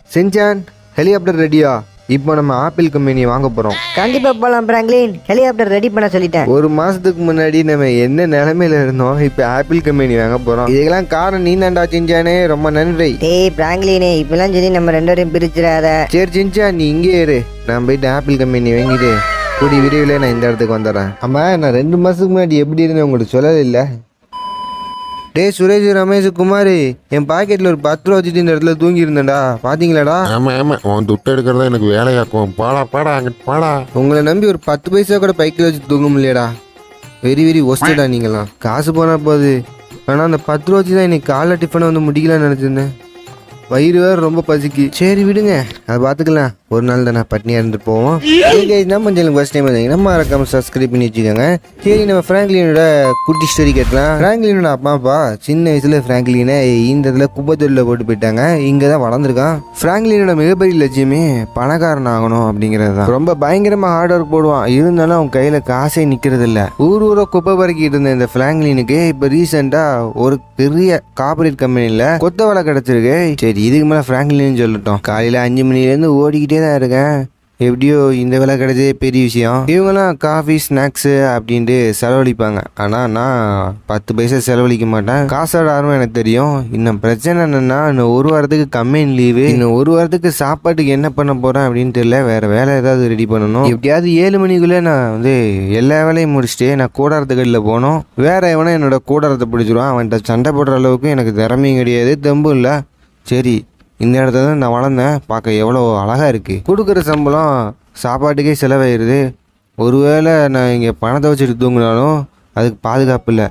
செஞ்சான் ஹெலிகாப்டர் ரெடியா இப்போ நம்ம ஆப்பிள் கம்பெனி வாங்க போகிறோம் கண்டிப்பா போலாம் பிராங்க்லின் ஹெலிகாப்டர் ரெடி பண்ண சொல்லிட்டேன் ஒரு மாதத்துக்கு முன்னாடி நம்ம என்ன நிலமையில இருந்தோம் இப்போ ஆப்பிள் கம்பெனி வாங்க போகிறோம் இதுக்கெல்லாம் காரணம் நீ தான்டா செஞ்சானே ரொம்ப நன்றி டேய் பிராங்க்லினே இப்பெல்லாம் சொல்லி நம்ம ரெண்டு பேரும் பிரிச்சிடாத சரி சிஞ்சா நீ இங்கே இரு நான் போயிட்டு ஆப்பிள் கம்பெனி வாங்கிட்டு கூடி விரைவில் நான் இந்த இடத்துக்கு வந்துடுறேன் ஆமா நான் ரெண்டு மாதத்துக்கு முன்னாடி எப்படி இருந்தேன் உங்களுக்கு சொல்லவே இல்லை டேய் சுரேஷ் ரமேஷ் குமார் என் பாக்கெட்டில் ஒரு பத்து ரூபா வச்சுட்டு இந்த இடத்துல தூங்கி இருந்தேன்டா பார்த்தீங்களாடா ஆமா ஆமா உன் துட்டு எடுக்கிறதா எனக்கு வேலையாக்கும் பாடா பாடா அங்கிட்டு பாடா உங்களை நம்பி ஒரு பத்து பைசா கூட பைக்கில் வச்சு தூங்க முடியலடா வெரி வெரி ஒஸ்டடா நீங்களாம் காசு போனால் போகுது ஆனால் அந்த பத்து ரூபா வச்சு தான் இன்னைக்கு காலைல டிஃபனை வந்து முடிக்கலாம்னு நினச்சிருந்தேன் வயிறு வேறு ரொம்ப பசிக்கு சரி விடுங்க அதை பார்த்துக்கலாம் ஒரு நாள் தான் நான் பட்னியாக இருந்து போவோம் சரி நம்ம சேனலுக்கு ஃபஸ்ட் டைம் வந்தீங்கன்னா மறக்காம சப்ஸ்கிரைப் பண்ணி வச்சுக்கோங்க சரி நம்ம ஃப்ராங்க்லினோட குட்டி ஸ்டோரி கேட்கலாம் ஃப்ராங்க்லினோட அப்பா அப்பா சின்ன வயசுல ஃப்ராங்க்லினை இந்த இடத்துல குப்பை தொழில போட்டு போயிட்டாங்க இங்கே தான் வளர்ந்துருக்கான் ஃப்ராங்க்லினோட மிகப்பெரிய லட்சியமே பணக்காரன் ஆகணும் அப்படிங்கிறது தான் ரொம்ப பயங்கரமாக ஹார்ட் ஒர்க் போடுவான் இருந்தாலும் அவன் கையில் காசே நிற்கிறது இல்ல ஊர் ஊரா குப்பை பறக்கிட்டு இருந்த இந்த ஃப்ராங்க்லினுக்கு இப்போ ரீசெண்டாக ஒரு பெரிய கார்பரேட் கம்பெனியில் கொத்த வேலை கிடச்சிருக்கு சரி இதுக்கு மேலே ஃப்ராங்க்லின்னு சொல்லட்டும் காலையில் அஞ்சு மணிலேருந்து ஓடிக்கிட்டே தான் இருக்கேன் எப்படியோ இந்த வேலை கிடைச்சதே பெரிய விஷயம் இவங்கெல்லாம் காஃபி ஸ்நாக்ஸு அப்படின்ட்டு செலவழிப்பாங்க ஆனால் நான் பத்து பைசா செலவழிக்க மாட்டேன் காசோட ஆர்வம் எனக்கு தெரியும் இன்னும் பிரச்சனை என்னென்னா இன்னும் ஒரு வாரத்துக்கு கம்பெனி லீவு இன்னும் ஒரு வாரத்துக்கு சாப்பாட்டுக்கு என்ன பண்ண போகிறேன் அப்படின்னு தெரியல வேறு வேலை ஏதாவது ரெடி பண்ணணும் எப்படியாவது ஏழு மணிக்குள்ளே நான் வந்து எல்லா வேலையும் முடிச்சுட்டு நான் கூடாரத்துக்கடியில் போகணும் வேற எவனா என்னோட கூடாரத்தை பிடிச்சிருவான் அவன்கிட்ட சண்டை போடுற அளவுக்கு எனக்கு திறமையும் கிடையாது தெம்பும் இல்லை சரி இந்த இடத்துல தான் நான் வளர்ந்தேன் பார்க்க எவ்வளோ அழகாக இருக்குது கொடுக்குற சம்பளம் சாப்பாட்டுக்கே செலவாயிருது ஒருவேளை நான் இங்கே பணத்தை வச்சுட்டு தூங்கினாலும் அதுக்கு பாதுகாப்பு இல்லை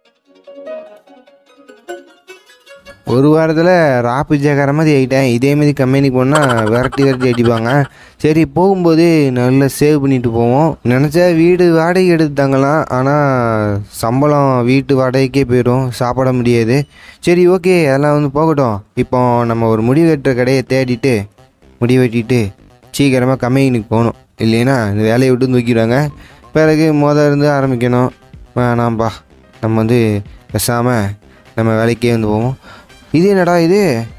ஒரு வாரத்தில் ராப்பு ஜேக்கார மாதிரி ஆகிட்டேன் இதே மாதிரி கம்பெனிக்கு போனால் விரட்டி விரட்டி அடிப்பாங்க சரி போகும்போது நல்லா சேவ் பண்ணிட்டு போவோம் நினச்சா வீடு வாடகை எடுத்தாங்களாம் ஆனால் சம்பளம் வீட்டு வாடகைக்கே போயிடும் சாப்பிட முடியாது சரி ஓகே அதெல்லாம் வந்து போகட்டும் இப்போ நம்ம ஒரு முடி வெட்டுற கடையை தேடிட்டு முடி வெட்டிட்டு சீக்கிரமாக கம்பெனிக்கு போகணும் இல்லைன்னா இந்த வேலையை விட்டு தூக்கிடுவாங்க பிறகு மொதல் இருந்து ஆரம்பிக்கணும் வேணாம்பா நம்ம வந்து பேசாமல் நம்ம வேலைக்கே வந்து போவோம் இது என்னடா இது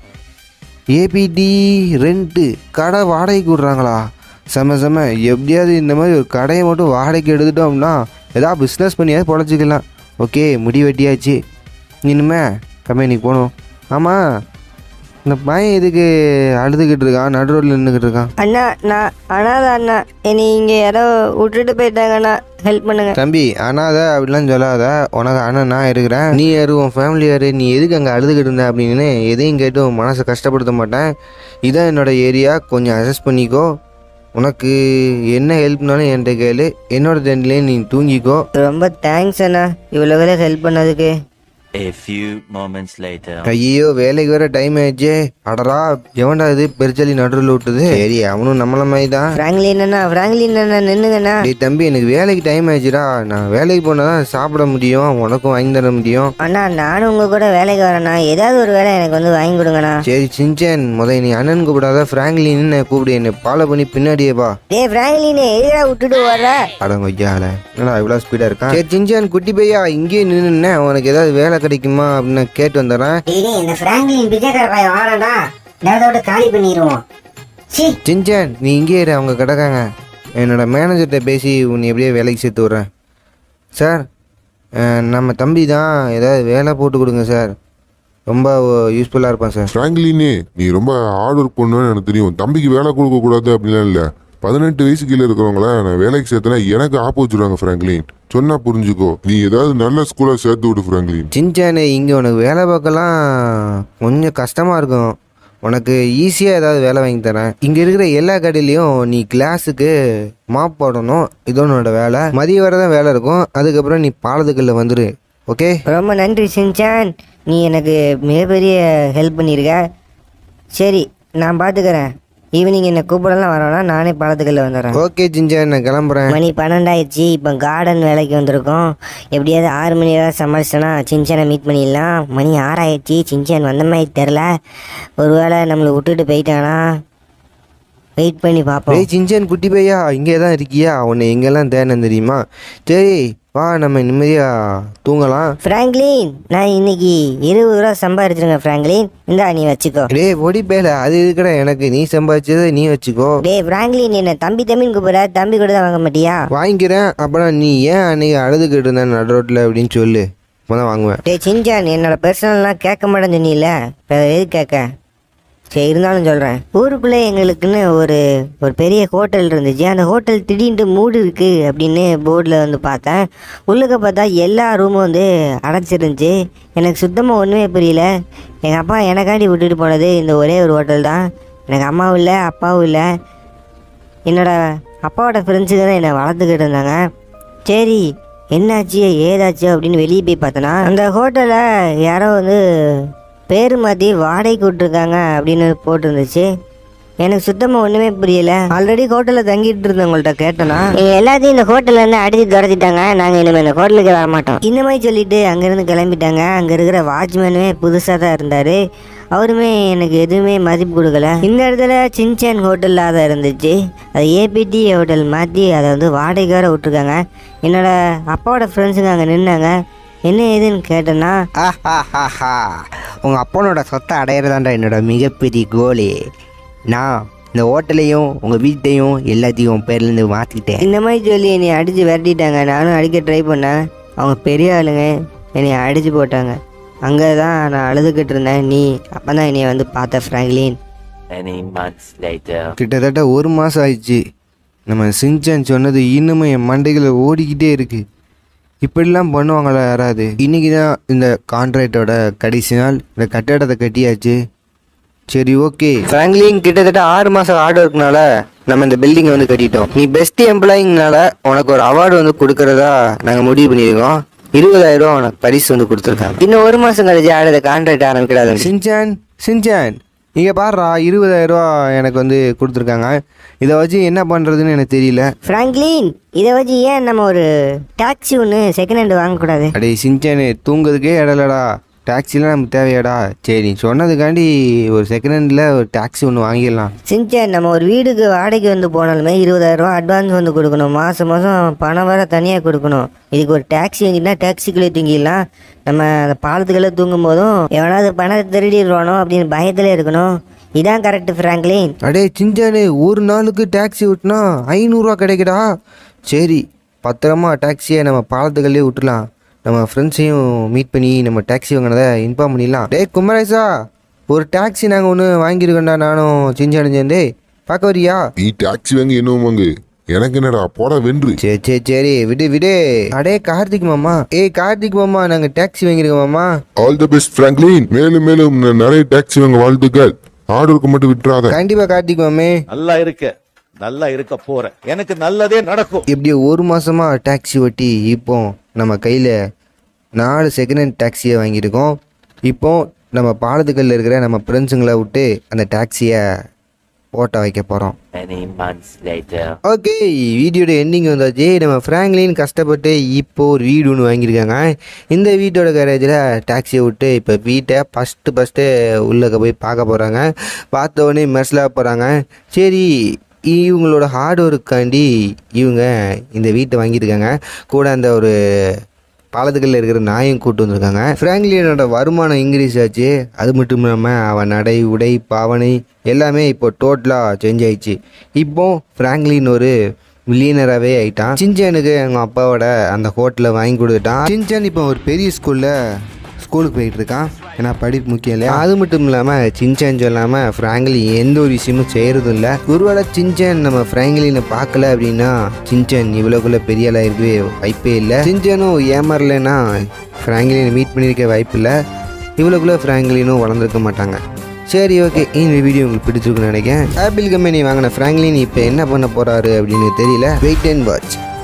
ஏபிடி ரெண்ட்டு கடை வாடகைக்கு விட்றாங்களா செம செம எப்படியாவது இந்த மாதிரி ஒரு கடையை மட்டும் வாடகைக்கு எடுத்துட்டோம்னா ஏதாவது பிஸ்னஸ் பண்ணியாவது பொழைச்சிக்கலாம் ஓகே முடி வெட்டியாச்சு இனிமே கம்பெனிக்கு போகணும் ஆமாம் இந்த பையன் இதுக்கு அழுதுகிட்டு இருக்கான் நடு ரோட்டில் நின்றுக்கிட்டு இருக்கான் அண்ணா நான் அனாத அண்ணா என்னை இங்க யாரோ விட்டுட்டு போயிட்டாங்கண்ணா ஹெல்ப் பண்ணுங்க தம்பி அனாத அப்படிலாம் சொல்லாத உனக்கு அண்ணன் நான் இருக்கிறேன் நீ யாரு உன் ஃபேமிலி யாரு நீ எதுக்கு அங்கே அழுதுகிட்டு இருந்த அப்படின்னு எதையும் கேட்டு உன் மனசை கஷ்டப்படுத்த மாட்டேன் இதான் என்னோட ஏரியா கொஞ்சம் அட்ஜஸ்ட் பண்ணிக்கோ உனக்கு என்ன ஹெல்ப்னாலும் என்கிட்ட கேளு என்னோட டென்ட்லேயே நீ தூங்கிக்கோ ரொம்ப தேங்க்ஸ் அண்ணா இவ்வளோ வேலை ஹெல்ப் பண்ணதுக்கு A few moments later. ஐயோ வேலைக்கு வேற டைம் ஆயிடுச்சு அடரா எவன்டா இது பெருச்சலி நடுவில் விட்டுது சரி அவனும் நம்மள மாதிரி தான் ஃப்ராங்க்லின் அண்ணா ஃப்ராங்க்லின் அண்ணா நின்னுங்கண்ணா டேய் தம்பி எனக்கு வேலைக்கு டைம் ஆயிடுச்சுடா நான் வேலைக்கு போனால் தான் சாப்பிட முடியும் உனக்கும் வாங்கி தர முடியும் அண்ணா நானும் உங்க கூட வேலைக்கு வரேண்ணா ஏதாவது ஒரு வேலை எனக்கு வந்து வாங்கி கொடுங்கண்ணா சரி சிஞ்சன் முத நீ அண்ணன் கூப்பிடாத ஃப்ராங்க்லின்னு கூப்பிடு என்னை ஃபாலோ பண்ணி பின்னாடியே வா டேய் ஃப்ராங்க்லின் எதிரா விட்டுட்டு வர்ற அடங்க ஐயால என்னடா இவ்வளோ ஸ்பீடாக இருக்கான் சரி சிஞ்சன் குட்டி பையா இங்கேயே நின்றுனே உனக்கு ஏதாவது வேலை கிடைக்குமா அப்படின்னு நான் கேட்டு வந்துடுறேன் டேய் இந்த ஃப்ராங்க்லின் பிச்சைக்கார பையன் வாரண்டா நேரத்தோட காலி பண்ணிடுவோம் சி சிஞ்சன் நீ இங்கே இரு அவங்க கிடக்காங்க என்னோட மேனேஜர்கிட்ட பேசி உன்னை எப்படியே வேலைக்கு சேர்த்து விட்றேன் சார் அஹ், நம்ம தம்பி தான் ஏதாவது வேலை போட்டு கொடுங்க சார் ரொம்ப யூஸ்ஃபுல்லாக இருப்பான் சார் ஃப்ராங்க்லினே நீ ரொம்ப ஹார்ட் ஒர்க் பண்ணுவேன்னு எனக்கு தெரியும் தம்பிக்கு வேலை கொடுக்க கூடாது அப்படிலாம் இல்லை பதினெட்டு வயசு கீழே இருக்கிறவங்கள நான் வேலைக்கு சேர்த்தனா எனக்கு ஆப்பு வச்சுருவாங்க ஃப்ராங்க்லின் சொன்னா புரிஞ்சுக்கோ நீ ஏதாவது நல்ல ஸ்கூல்ல சேர்த்து விடு ஃப்ராங்க்லின் சின்சானே இங்கே உனக்கு வேலை பார்க்கலாம் கொஞ்சம் கஷ்டமாக இருக்கும் உனக்கு ஈஸியாக ஏதாவது வேலை வாங்கி தரேன் இங்கே இருக்கிற எல்லா கடையிலையும் நீ கிளாஸுக்கு மாப் போடணும் இது உன்னோட வேலை மதிய வரை தான் வேலை இருக்கும் அதுக்கப்புறம் நீ பாலத்துக்கல்ல வந்துடு ஓகே ரொம்ப நன்றி சின்சான் நீ எனக்கு மிகப்பெரிய ஹெல்ப் பண்ணியிருக்க சரி நான் பார்த்துக்கிறேன் ஈவினிங் என்னை கூப்பிடலாம் வரோன்னா நானே பாலத்துக்கல்ல வந்துடுறேன் ஓகே சின்சான் நான் கிளம்புறேன் மணி பன்னெண்டாயிடுச்சு இப்போ கார்டன் வேலைக்கு வந்திருக்கோம் எப்படியாவது ஆறு மணி வரை சமாளிச்சோன்னா சின்சானை மீட் பண்ணிடலாம் மணி ஆறாயிடுச்சு சின்சான் வந்த மாதிரி தெரில ஒருவேளை நம்மளை விட்டுட்டு போயிட்டானா வெயிட் பண்ணி பார்ப்போம் டேய் சின்சான் குட்டி பையா இங்கே தான் இருக்கியா உன்னை எங்கெல்லாம் தேடினேன் தெரியுமா சரி வா நம்ம நிம்மதியாக தூங்கலாம் ஃப்ராங்க்லின் நான் இன்னைக்கு இருபது ரூபா சம்பாதிச்சிருங்க ஃப்ராங்க்லின் இந்தா நீ வச்சுக்கோ டேய் பொடி பேல அது இருக்கிற எனக்கு நீ சம்பாதிச்சதை நீ வச்சுக்கோ டேய் ஃப்ராங்க்லின் என்ன தம்பி தம்பின்னு கூப்பிடுற தம்பி கூட தான் வாங்க மாட்டியா வாங்கிக்கிறேன் அப்புறம் நீ ஏன் அன்னைக்கு அழுதுகிட்டு இருந்த நடு ரோட்டில் அப்படின்னு சொல்லு அப்போ வாங்குவேன் டேய் சிஞ்சான் என்னோட பர்சனல்லாம் கேட்க மாட்டேன்னு சொன்னீல இப்போ எது கேட்க சரி இருந்தாலும் சொல்கிறேன் ஊருக்குள்ளே எங்களுக்குன்னு ஒரு ஒரு பெரிய ஹோட்டல் இருந்துச்சு அந்த ஹோட்டல் திடீர்னு மூடு இருக்கு அப்படின்னு போர்டில் வந்து பார்த்தேன் உள்ளுக்க பார்த்தா எல்லா ரூமும் வந்து அடைச்சிருந்துச்சு எனக்கு சுத்தமாக ஒன்றுமே புரியல எங்கள் அப்பா எனக்காண்டி விட்டுட்டு போனது இந்த ஒரே ஒரு ஹோட்டல் தான் எனக்கு அம்மாவும் இல்லை அப்பாவும் இல்லை என்னோட அப்பாவோட ஃப்ரெண்ட்ஸுக்கு தான் என்னை வளர்த்துக்கிட்டு இருந்தாங்க சரி என்னாச்சு ஏதாச்சு அப்படின்னு வெளியே போய் பார்த்தோன்னா அந்த ஹோட்டலில் யாரோ வந்து பேர் மாற்றி வாடகைக்கு விட்ருக்காங்க அப்படின்னு போட்டிருந்துச்சு எனக்கு சுத்தமாக ஒன்றுமே புரியல ஆல்ரெடி ஹோட்டலில் தங்கிட்டு இருந்தவங்கள்ட்ட கேட்டோன்னா நீங்கள் எல்லாத்தையும் இந்த ஹோட்டலில் இருந்து அடிச்சு துரத்திட்டாங்க நாங்கள் இனிமேல் இந்த ஹோட்டலுக்கு வர மாட்டோம் இந்த மாதிரி சொல்லிட்டு அங்கேருந்து கிளம்பிட்டாங்க அங்கே இருக்கிற வாட்ச்மேனுமே புதுசாக தான் இருந்தார் அவருமே எனக்கு எதுவுமே மதிப்பு கொடுக்கல இந்த இடத்துல சின்சான் ஹோட்டலில் தான் இருந்துச்சு அது ஏபிடி ஹோட்டல் மாற்றி அதை வந்து வாடகைக்கு வேற விட்ருக்காங்க என்னோட அப்பாவோட ஃப்ரெண்ட்ஸுங்க அங்கே நின்னாங்க என்ன ஏதுன்னு கேட்டேன்னா ஆஹாஹாஹா. உங்க அப்பனோட சொத்தை அடையிறதாண்டா என்னோட மிகப்பெரிய கோலு நான் இந்த ஹோட்டலையும் உங்க வீட்டையும் எல்லாத்தையும் உன் பேர்ல இருந்து மாத்திட்டேன் இந்த மாதிரி சொல்லி என்னை அடித்து விரட்டிட்டாங்க நானும் அடிக்க ட்ரை பண்ணேன் அவங்க பெரிய ஆளுங்க என்னை அடித்து போட்டாங்க அங்கே தான் நான் அழுதுகிட்டு இருந்தேன் நீ அப்போ தான் என்னை வந்து பார்த்த ஃப்ராங்க்லின் Many months later. கிட்டத்தட்ட ஒரு மாசம் ஆயிடுச்சு நம்ம சிஞ்சன் சொன்னது இன்னுமே என் மண்டைகளை ஓடிக்கிட்டே இருக்கு இப்படிலாம் பண்ணுவாங்களா யாராவது இன்னைக்கு தான் இந்த கான்ட்ராக்டோட கடைசி நாள் இந்த கட்டடத்தை கட்டியாச்சு சரி ஓகே ஃப்ராங்க்லின் கிட்டத்தட்ட ஆறு மாதம் ஹார்ட் ஒர்க்னால நம்ம இந்த பில்டிங்கை வந்து கட்டிட்டோம் நீ பெஸ்ட் எம்ப்ளாயிங்னால உனக்கு ஒரு அவார்டு வந்து கொடுக்கறதா நாங்கள் முடிவு பண்ணியிருக்கோம் இருபதாயிரம் ரூபா உனக்கு பரிசு வந்து கொடுத்துருக்காங்க இன்னும் ஒரு மாதம் கழிச்சு ஆடுறது கான்ட்ராக்ட் ஆரம்பிக்கிறாங்க சின்சான் சின்சான் இங்கே பாருடா இருபதாயிரம் ரூபா எனக்கு வந்து கொடுத்துருக்காங்க இதை வச்சு என்ன பண்ணுறதுன்னு எனக்கு தெரியல ஃப்ராங்க்லின் இதை வச்சு ஏன் நம்ம ஒரு டாக்ஸி ஒன்று செகண்ட் ஹேண்ட் வாங்கக்கூடாது அடே சின்சானு தூங்குறதுக்கே இடலடா டாக்ஸிலாம் நமக்கு தேவையாடா சரி நீ சொன்னதுக்காண்டி ஒரு செகண்ட் ஹேண்டில் ஒரு டாக்ஸி ஒன்று வாங்கிடலாம் சின்சான் நம்ம ஒரு வீடுக்கு வாடகைக்கு வந்து போனாலுமே இருபதாயிரம் ரூபா அட்வான்ஸ் வந்து கொடுக்கணும் மாதம் மாதம் பணம் வேற தனியாக கொடுக்கணும் இதுக்கு ஒரு டாக்ஸி வாங்கினா டாக்ஸிக்குள்ளே தூங்கிடலாம் நம்ம அந்த பாலத்துக்குள்ளே தூங்கும் போதும் எவனாவது பணத்தை திருடிடுவானோ அப்படின்னு பயத்தில் இருக்கணும் இதான் கரெக்ட் ஃப்ராங்க்லின் அடே சின்சானு ஒரு நாளுக்கு டாக்ஸி விட்டுனா ஐநூறுரூவா கிடைக்குடா சரி பத்திரமா டாக்ஸியை நம்ம பாலத்துக்கல்லே விட்டுலாம் நம்ம ஃப்ரெண்ட்ஸையும் மீட் பண்ணி நம்ம டாக்ஸி வாங்கினதை இன்ஃபார்ம் பண்ணிடலாம் டேய் குமரேசா ஒரு டாக்ஸி நாங்கள் ஒன்று வாங்கியிருக்கோம்டா நானும் சின்சானு சேர்ந்தே பார்க்க வரியா நீ டாக்ஸி வாங்கி என்ன வாங்கு எனக்கு என்னடா போட வென்று சரி சரி சரி விடு விடு அடே கார்த்திக் மாமா ஏய் கார்த்திக் மாமா நாங்கள் டாக்ஸி வாங்கியிருக்கோம் மாமா ஆல் தி பெஸ்ட் பிராங்க்லின் மேலும் மேலும் ந- நிறைய டாக்ஸி வாங்க வாழ்த்துக்கள் ஆர்டருக்கு மட்டும் விட்டுறாத கண்டிப்பாக கார்த்திக் மாமே நல்லா இருக்க நல்லா இருக்க போற எனக்கு நல்லதே நடக்கும் எப்படியோ ஒரு மாசமா டாக்ஸி ஓட்டி இப்போ நம்ம கையில் நாலு செகண்ட் ஹேண்ட் டாக்ஸியை வாங்கியிருக்கோம் இப்போ நம்ம பாலத்துக்கல்ல இருக்கிற நம்ம ஃப்ரெண்ட்ஸுங்களை விட்டு அந்த டாக்ஸியை ஓட்ட வைக்க போகிறோம் Many months later. ஓகே வீடியோட எண்டிங் வந்தாச்சு நம்ம ஃப்ராங்க்லின் கஷ்டப்பட்டு இப்போ ஒரு வீடு ஒன்று வாங்கியிருக்காங்க இந்த வீட்டோட கேரேஜில் டாக்ஸியை விட்டு இப்போ வீட்டை ஃபஸ்ட்டு ஃபஸ்ட்டு உள்ளே போய் பார்க்க போகிறாங்க பார்த்த உடனே மெர்ஸலாக போகிறாங்க சரி இவங்களோட ஹார்ட் ஒர்க்காண்டி இவங்க இந்த வீட்டை வாங்கியிருக்காங்க கூட அந்த ஒரு பாலத்துக்கல்ல இருக்கிற நாயும் கூட்டு வந்திருக்காங்க ஃப்ராங்க்லினோட வருமானம் இன்க்ரீஸ் ஆச்சு அது மட்டும் இல்லாமல் அவன் நடை உடை பாவனை எல்லாமே இப்போ டோட்டலாக சேஞ்ச் ஆயிடுச்சு இப்போ ஃப்ராங்க்லின் ஒரு மில்லியனராகவே ஆயிட்டான் சின்சானுக்கு எங்கள் அப்பாவோட அந்த ஹோட்டலில் வாங்கி கொடுத்துட்டான் சின்சான் இப்போ ஒரு பெரிய ஸ்கூலில் ஸ்கூலுக்கு போயிட்டு இருக்கான் ஏன்னா படிப்பு முக்கியம் இல்லையா அது மட்டும் இல்லாமல் சின்சான் சொல்லாமல் ஃப்ராங்க்லின் எந்த ஒரு விஷயமும் செய்கிறதும் இல்லை ஒருவேளை சின்சான் நம்ம ஃப்ராங்க்லினை பார்க்கல அப்படின்னா சின்சான் இவ்வளோக்குள்ள பெரிய ஆளாக இருக்கவே வாய்ப்பே இல்லை சின்சானும் ஏமாறலைன்னா ஃப்ராங்க்லினை மீட் பண்ணியிருக்க வாய்ப்பு இல்லை இவ்வளோக்குள்ள ஃப்ராங்க்லினும் வளர்ந்துருக்க மாட்டாங்க சரி ஓகே இந்த வீடியோ உங்களுக்கு பிடிச்சிருக்குன்னு நினைக்கிறேன் ஆப்பிள் கம்பெனி வாங்கின ஃப்ராங்க்லின் இப்போ என்ன பண்ண போகிறாரு அப்படின்னு தெரியல வெயிட் அண்ட் வாட்ச்